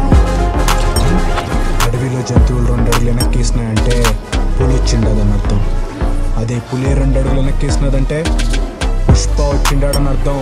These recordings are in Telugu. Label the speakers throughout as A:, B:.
A: అడవిలో జంతువులు రెండు అడుగులు వెనక్కేసినాయంటే పులి వచ్చిండదని అర్థం అదే పులి రెండు అడుగులు వెనక్కేసినదంటే పుష్ప వచ్చిండాడని అర్థం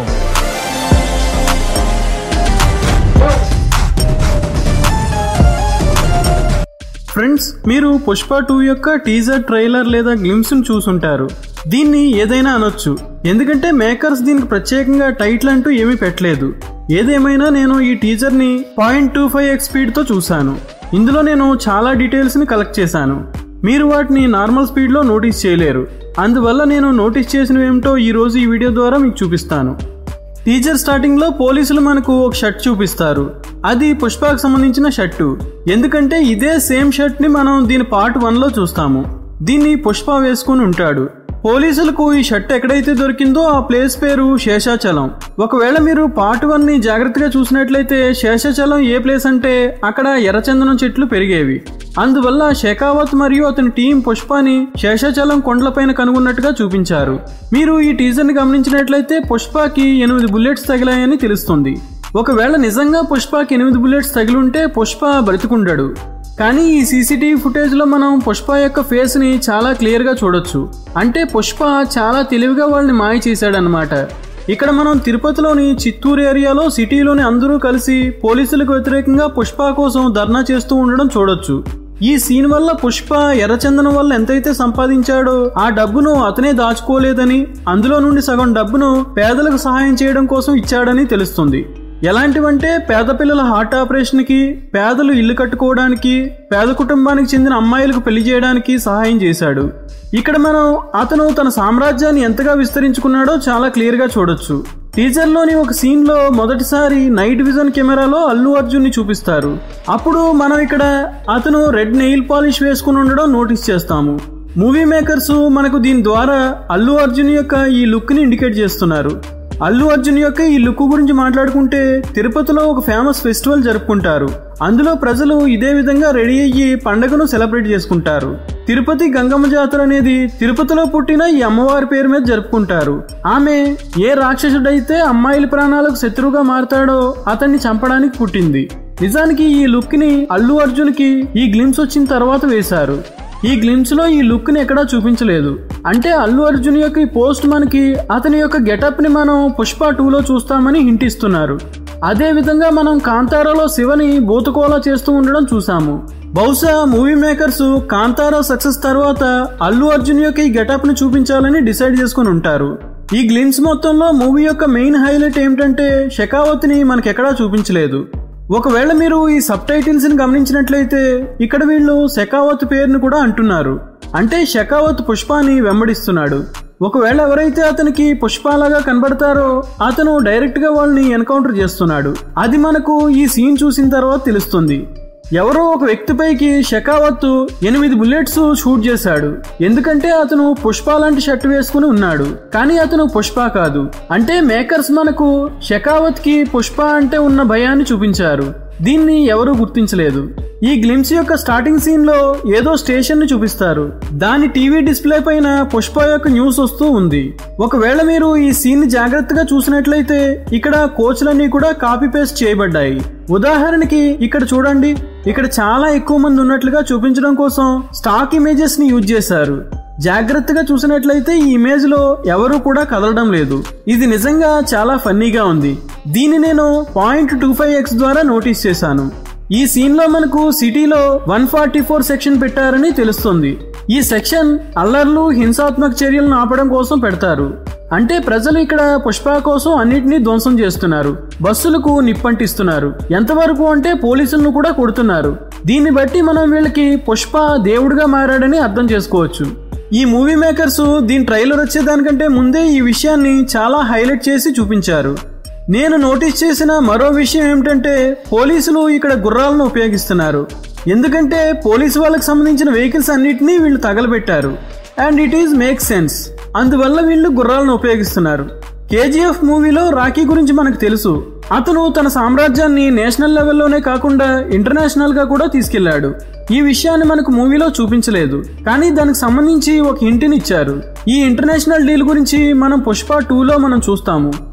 B: ఫ్రెండ్స్ మీరు పుష్ప టూ యొక్క టీజర్ ట్రైలర్ లేదా గ్లిమ్స్ చూసుంటారు దీన్ని ఏదైనా అనొచ్చు ఎందుకంటే మేకర్స్ దీనికి ప్రత్యేకంగా టైటిల్ అంటూ ఏమీ పెట్టలేదు ఏదేమైనా నేను ఈ టీజర్ని పాయింట్ టూ ఫైవ్ ఎక్స్ స్పీడ్తో చూశాను ఇందులో నేను చాలా డీటెయిల్స్ని కలెక్ట్ చేశాను మీరు వాటిని నార్మల్ స్పీడ్లో నోటీస్ చేయలేరు అందువల్ల నేను నోటీస్ చేసినవి ఏమిటో ఈరోజు ఈ వీడియో ద్వారా మీకు చూపిస్తాను టీజర్ స్టార్టింగ్ లో పోలీసులు మనకు ఒక షర్ట్ చూపిస్తారు అది పుష్పకు సంబంధించిన షర్టు ఎందుకంటే ఇదే సేమ్ షర్ట్ ని మనం దీని పార్ట్ వన్ లో చూస్తాము దీన్ని పుష్ప వేసుకుని ఉంటాడు పోలీసులకు ఈ షర్ట్ ఎక్కడైతే దొరికిందో ఆ ప్లేస్ పేరు శేషాచలం ఒకవేళ మీరు పార్ట్ వన్ ని జాగ్రత్తగా చూసినట్లయితే శేషాచలం ఏ ప్లేస్ అంటే అక్కడ ఎర్రచందనం చెట్లు పెరిగేవి అందువల్ల షెకావత్ మరియు అతని టీం పుష్పని శేషాచలం కొండలపైన కనుగొన్నట్టుగా చూపించారు మీరు ఈ టీజర్ ని గమనించినట్లయితే పుష్పకి ఎనిమిది బుల్లెట్స్ తగిలాయని తెలుస్తుంది ఒకవేళ నిజంగా పుష్పకి ఎనిమిది బుల్లెట్స్ తగిలుంటే పుష్ప బ్రతికుండాడు కానీ ఈ సీసీటీవీ ఫుటేజ్లో మనం పుష్ప యొక్క ఫేస్ని చాలా క్లియర్గా చూడొచ్చు అంటే పుష్ప చాలా తెలివిగా వాళ్ళని మాయ చేశాడనమాట ఇక్కడ మనం తిరుపతిలోని చిత్తూరు ఏరియాలో సిటీలోని అందరూ కలిసి పోలీసులకు వ్యతిరేకంగా పుష్ప కోసం ధర్నా చేస్తూ ఉండడం చూడొచ్చు ఈ సీన్ వల్ల పుష్ప ఎర్రచందనం వల్ల ఎంతైతే సంపాదించాడో ఆ డబ్బును అతనే దాచుకోలేదని అందులో నుండి సగం డబ్బును పేదలకు సహాయం చేయడం కోసం ఇచ్చాడని తెలుస్తుంది ఎలాంటివంటే పేద పిల్లల హార్ట్ ఆపరేషన్కి పేదలు ఇల్లు కట్టుకోవడానికి పేద కుటుంబానికి చెందిన అమ్మాయిలకు పెళ్లి చేయడానికి సహాయం చేశాడు ఇక్కడ మనం అతను తన సామ్రాజ్యాన్ని ఎంతగా విస్తరించుకున్నాడో చాలా క్లియర్గా చూడొచ్చు టీజర్లోని ఒక సీన్లో మొదటిసారి నైట్ విజన్ కెమెరాలో అల్లు అర్జున్ని చూపిస్తారు అప్పుడు మనం ఇక్కడ అతను రెడ్ నెయిల్ పాలిష్ వేసుకుని ఉండడం నోటీస్ చేస్తాము మూవీ మేకర్స్ మనకు దీని ద్వారా అల్లు అర్జున్ యొక్క ఈ లుక్ని ఇండికేట్ చేస్తున్నారు అల్లు అర్జున్ యొక్క ఈ లుక్ గురించి మాట్లాడుకుంటే తిరుపతిలో ఒక ఫేమస్ ఫెస్టివల్ జరుపుకుంటారు అందులో ప్రజలు ఇదే విధంగా రెడీ అయ్యి పండుగను సెలబ్రేట్ చేసుకుంటారు తిరుపతి గంగమ్మ జాతర అనేది తిరుపతిలో పుట్టిన ఈ అమ్మవారి పేరు మీద జరుపుకుంటారు ఆమె ఏ రాక్షసుడైతే అమ్మాయిల ప్రాణాలకు శత్రువుగా మారతాడో అతన్ని చంపడానికి పుట్టింది నిజానికి ఈ లుక్ ని అల్లు అర్జున్ కి ఈ గ్లిమ్స్ వచ్చిన తర్వాత వేశారు ఈ గ్లిమ్స్ లో ఈ లుక్ ని ఎక్కడా చూపించలేదు అంటే అల్లు అర్జున్ యొక్క ఈ పోస్ట్ మనకి అతని యొక్క గెటప్ ని మనం పుష్ప టూలో చూస్తామని హింట్ ఇస్తున్నారు అదే విధంగా మనం కాంతారాలో శివని బూతకోలా చేస్తూ ఉండడం చూసాము బహుశా మూవీ మేకర్స్ కాంతారా సక్సెస్ తర్వాత అల్లు అర్జున్ యొక్క ఈ గెటప్ ని చూపించాలని డిసైడ్ చేసుకుని ఉంటారు ఈ గ్లిమ్స్ మొత్తంలో మూవీ యొక్క మెయిన్ హైలైట్ ఏమిటంటే షెకావత్ని మనకెక్కడా చూపించలేదు ఒకవేళ మీరు ఈ సబ్ టైటిల్స్ ని గమనించినట్లయితే ఇక్కడ వీళ్ళు శెకావత్ పేరును కూడా అంటున్నారు అంటే షెకావత్ పుష్పాని వెంబడిస్తున్నాడు ఒకవేళ ఎవరైతే అతనికి పుష్పాలాగా కనబడతారో అతను డైరెక్ట్ గా వాళ్ళని ఎన్కౌంటర్ చేస్తున్నాడు అది మనకు ఈ సీన్ చూసిన తర్వాత తెలుస్తుంది ఎవరో ఒక వ్యక్తిపైకి షెకావత్ ఎనిమిది బుల్లెట్స్ షూట్ చేశాడు ఎందుకంటే అతను పుష్ప లాంటి షర్ట్ వేసుకుని ఉన్నాడు కానీ అతను పుష్ప కాదు అంటే మేకర్స్ మనకు షెకావత్ కి పుష్ప అంటే ఉన్న భయాన్ని చూపించారు దీన్ని ఎవరూ గుర్తించలేదు ఈ గ్లిమ్స్ యొక్క స్టార్టింగ్ సీన్ లో ఏదో స్టేషన్ ని చూపిస్తారు దాని టీవీ డిస్ప్లే పైన పుష్ప యొక్క న్యూస్ వస్తూ ఉంది ఒకవేళ మీరు ఈ సీన్ ని జాగ్రత్తగా చూసినట్లయితే ఇక్కడ కోచ్లన్నీ కూడా కాపీ పేస్ట్ చేయబడ్డాయి ఉదాహరణకి ఇక్కడ చూడండి ఇక్కడ చాలా ఎక్కువ మంది ఉన్నట్లుగా చూపించడం కోసం స్టాక్ ఇమేజెస్ ని యూజ్ చేశారు జాగ్రత్తగా చూసినట్లయితే ఈ ఇమేజ్ లో ఎవరు కూడా కదలడం లేదు ఇది నిజంగా చాలా ఫన్నీగా ఉంది దీన్ని నేను పాయింట్ టూ ఫైవ్ ఎక్స్ ద్వారా నోటీస్ చేశాను ఈ సీన్ లో మనకు సిటీలో వన్ ఫార్టీ ఫోర్ సెక్షన్ పెట్టారని తెలుస్తుంది ఈ సెక్షన్ అల్లర్లు హింసాత్మక చర్యలను ఆపడం కోసం పెడతారు అంటే ప్రజలు ఇక్కడ పుష్ప కోసం అన్నిటినీ ధ్వంసం చేస్తున్నారు బస్సులకు నిప్పంటిస్తున్నారు ఎంతవరకు అంటే పోలీసులను కూడా కొడుతున్నారు దీన్ని బట్టి మనం వీళ్ళకి పుష్ప దేవుడిగా మారాడని అర్థం చేసుకోవచ్చు ఈ మూవీ మేకర్స్ దీని ట్రైలర్ వచ్చేదానికంటే ముందే ఈ విషయాన్ని చాలా హైలైట్ చేసి చూపించారు నేను నోటీస్ చేసిన మరో విషయం ఏమిటంటే పోలీసులు ఇక్కడ గుర్రాలను ఉపయోగిస్తున్నారు ఎందుకంటే పోలీసు వాళ్ళకి సంబంధించిన వెహికల్స్ అన్నిటినీ వీళ్ళు తగలబెట్టారు and it is make sense అందువల్ల వీళ్ళు గుర్రాలను ఉపయోగిస్తున్నారు కేజీఎఫ్ మూవీలో రాకీ గురించి మనకు తెలుసు అతను తన సామ్రాజ్యాన్ని నేషనల్ లెవెల్లోనే కాకుండా ఇంటర్నేషనల్ గా కూడా తీసుకెళ్లాడు ఈ విషయాన్ని మనకు మూవీలో చూపించలేదు కానీ దానికి సంబంధించి ఒక హింటిని ఇచ్చారు ఈ ఇంటర్నేషనల్ డీల్ గురించి మనం పుష్ప టూలో మనం చూస్తాము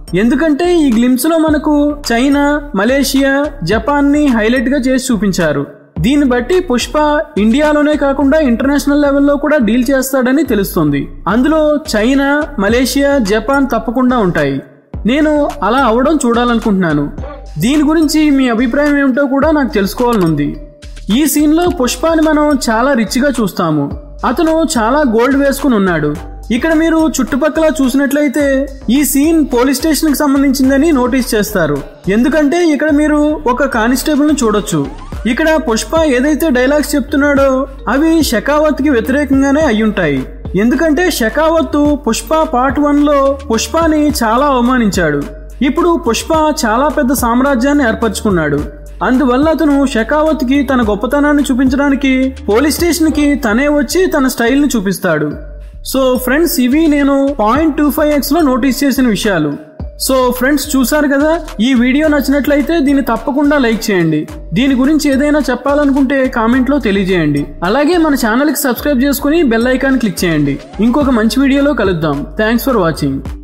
B: ఎందుకంటే ఈ గ్లిమ్స్ లో మనకు చైనా మలేషియా జపాన్ ని హైలైట్ గా చేసి చూపించారు దీన్ని బట్టి పుష్ప ఇండియాలోనే కాకుండా ఇంటర్నేషనల్ లెవెల్లో కూడా డీల్ చేస్తాడని తెలుస్తుంది అందులో చైనా మలేషియా జపాన్ తప్పకుండా ఉంటాయి నేను అలా అవడం చూడాలనుకుంటున్నాను దీని గురించి మీ అభిప్రాయం ఏమిటో కూడా నాకు తెలుసుకోవాలనుంది ఈ సీన్లో పుష్పాని మనం చాలా రిచ్గా చూస్తాము అతను చాలా గోల్డ్ వేసుకుని ఉన్నాడు ఇక్కడ మీరు చుట్టుపక్కల చూసినట్లయితే ఈ సీన్ పోలీస్ స్టేషన్ కి సంబంధించిందని నోటీస్ చేస్తారు ఎందుకంటే ఇక్కడ మీరు ఒక కానిస్టేబుల్ ని చూడొచ్చు ఇక్కడ పుష్ప ఏదైతే డైలాగ్స్ చెప్తున్నాడో అవి షెకావత్ కి వ్యతిరేకంగానే అయ్యుంటాయి ఎందుకంటే షెకావత్ పుష్ప పార్ట్ వన్ లో పుష్పాని చాలా అవమానించాడు ఇప్పుడు పుష్ప చాలా పెద్ద సామ్రాజ్యాన్ని ఏర్పరచుకున్నాడు అందువల్ల అతను షెకావత్ కి తన గొప్పతనాన్ని చూపించడానికి పోలీస్ స్టేషన్ కి తనే వచ్చి తన స్టైల్ ని చూపిస్తాడు సో ఫ్రెండ్స్ ఇవి నేను పాయింట్ టూ ఫైవ్ ఎక్స్ లో నోటీస్ చేసిన విషయాలు సో ఫ్రెండ్స్ చూసారు కదా ఈ వీడియో నచ్చినట్లయితే దీన్ని తప్పకుండా లైక్ చేయండి దీని గురించి ఏదైనా చెప్పాలనుకుంటే కామెంట్లో తెలియజేయండి అలాగే మన ఛానల్కి సబ్స్క్రైబ్ చేసుకుని బెల్ ఐకాన్ క్లిక్ చేయండి ఇంకొక మంచి వీడియోలో కలుద్దాం థ్యాంక్స్ ఫర్ వాచింగ్